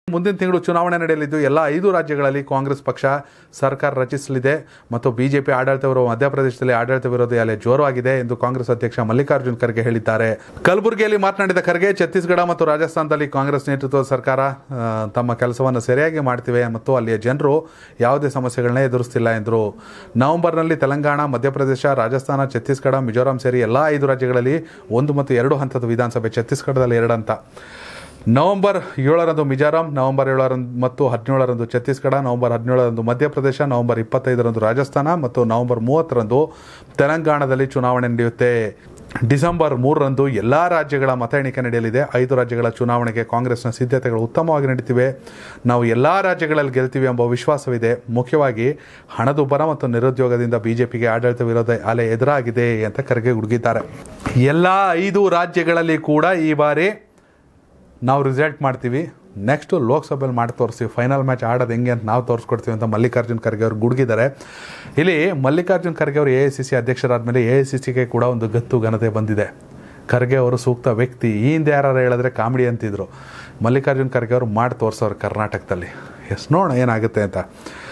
ಮುಂದಿನ ತಿಂಗಳು ಚುನಾವಣೆ ನಡೆಯಲಿದ್ದು ಎಲ್ಲ ಐದು ರಾಜ್ಯಗಳಲ್ಲಿ ಕಾಂಗ್ರೆಸ್ ಪಕ್ಷ ಸರ್ಕಾರ ರಚಿಸಲಿದೆ ಮತ್ತು ಬಿಜೆಪಿ ಆಡಳಿತ ವಿರೋಧ ಮಧ್ಯಪ್ರದೇಶದಲ್ಲಿ ಆಡಳಿತ ವಿರೋಧಿ ಅಲೆ ಜೋರಾಗಿದೆ ಎಂದು ಕಾಂಗ್ರೆಸ್ ಅಧ್ಯಕ್ಷ ಮಲ್ಲಿಕಾರ್ಜುನ್ ಖರ್ಗೆ ಹೇಳಿದ್ದಾರೆ ಕಲಬುರಗಿಯಲ್ಲಿ ಮಾತನಾಡಿದ ಖರ್ಗೆ ಛತ್ತೀಸ್ಗಢ ಮತ್ತು ರಾಜಸ್ಥಾನದಲ್ಲಿ ಕಾಂಗ್ರೆಸ್ ನೇತೃತ್ವದ ಸರ್ಕಾರ ಆ, ತಮ್ಮ ಕೆಲಸವನ್ನು ಸರಿಯಾಗಿ ಮಾಡ್ತಿವೆ ಮತ್ತು ಅಲ್ಲಿಯ ಜನರು ಯಾವುದೇ ಸಮಸ್ಯೆಗಳನ್ನ ಎದುರಿಸ್ತಿಲ್ಲ ಎಂದರು ನವೆಂಬರ್ನಲ್ಲಿ ತೆಲಂಗಾಣ ಮಧ್ಯಪ್ರದೇಶ ರಾಜಸ್ಥಾನ ಛತ್ತೀಸ್ಗಢ ಮಿಜೋರಾಂ ಸೇರಿ ಎಲ್ಲ ಐದು ರಾಜ್ಯಗಳಲ್ಲಿ ಒಂದು ಮತ್ತು ಎರಡು ಹಂತದ ವಿಧಾನಸಭೆ ಛತ್ತೀಸ್ಗಢದಲ್ಲಿ ಎರಡು ಹಂತ ನವೆಂಬರ್ ಏಳರಂದು ಮಿಜೋರಾಂ ನವೆಂಬರ್ ಏಳರಂದು ಮತ್ತು ಹದಿನೇಳರಂದು ಛತ್ತೀಸ್ಗಢ ನವೆಂಬರ್ ಹದಿನೇಳರಂದು ಮಧ್ಯಪ್ರದೇಶ ನವೆಂಬರ್ ಇಪ್ಪತ್ತೈದರಂದು ರಾಜಸ್ಥಾನ ಮತ್ತು ನವೆಂಬರ್ ಮೂವತ್ತರಂದು ತೆಲಂಗಾಣದಲ್ಲಿ ಚುನಾವಣೆ ನಡೆಯುತ್ತೆ ಡಿಸೆಂಬರ್ ಮೂರರಂದು ಎಲ್ಲ ರಾಜ್ಯಗಳ ಮತ ಎಣಿಕೆ ನಡೆಯಲಿದೆ ಐದು ರಾಜ್ಯಗಳ ಚುನಾವಣೆಗೆ ಕಾಂಗ್ರೆಸ್ನ ಸಿದ್ಧತೆಗಳು ಉತ್ತಮವಾಗಿ ನಡೀತಿವೆ ನಾವು ಎಲ್ಲ ರಾಜ್ಯಗಳಲ್ಲಿ ಗೆಲ್ತೀವಿ ಎಂಬ ವಿಶ್ವಾಸವಿದೆ ಮುಖ್ಯವಾಗಿ ಹಣದುಬ್ಬರ ಮತ್ತು ನಿರುದ್ಯೋಗದಿಂದ ಬಿಜೆಪಿಗೆ ಆಡಳಿತ ವಿರೋಧ ಅಲೆ ಎದುರಾಗಿದೆ ಅಂತ ಕರೆಗೆ ಹುಡುಗಿದ್ದಾರೆ ಎಲ್ಲ ಐದು ರಾಜ್ಯಗಳಲ್ಲಿ ಕೂಡ ಈ ಬಾರಿ ನಾವು ರಿಸಲ್ಟ್ ಮಾಡ್ತೀವಿ ನೆಕ್ಸ್ಟು ಲೋಕಸಭೆಯಲ್ಲಿ ಮಾಡಿ ತೋರಿಸ್ತೀವಿ ಫೈನಲ್ ಮ್ಯಾಚ್ ಆಡೋದು ಹೆಂಗೆ ಅಂತ ನಾವು ತೋರಿಸ್ಕೊಡ್ತೀವಿ ಅಂತ ಮಲ್ಲಿಕಾರ್ಜುನ್ ಖರ್ಗೆ ಅವರು ಗುಡುಗಿದ್ದಾರೆ ಇಲ್ಲಿ ಮಲ್ಲಿಕಾರ್ಜುನ್ ಖರ್ಗೆ ಅವರು ಎ ಐ ಸಿ ಸಿ ಅಧ್ಯಕ್ಷರಾದ ಎ ಐ ಸಿ ಸಿಗೆ ಕೂಡ ಒಂದು ಗತ್ತು ಘನತೆ ಬಂದಿದೆ ಖರ್ಗೆ ಅವರು ಸೂಕ್ತ ವ್ಯಕ್ತಿ ಈ ಹಿಂದೆ ಯಾರು ಹೇಳಿದ್ರೆ ಕಾಮಿಡಿ ಅಂತಿದ್ರು ಮಲ್ಲಿಕಾರ್ಜುನ್ ಖರ್ಗೆ ಅವರು ಮಾಡಿ ತೋರಿಸೋರು ಕರ್ನಾಟಕದಲ್ಲಿ ಎಸ್ ನೋಡೋಣ ಏನಾಗುತ್ತೆ ಅಂತ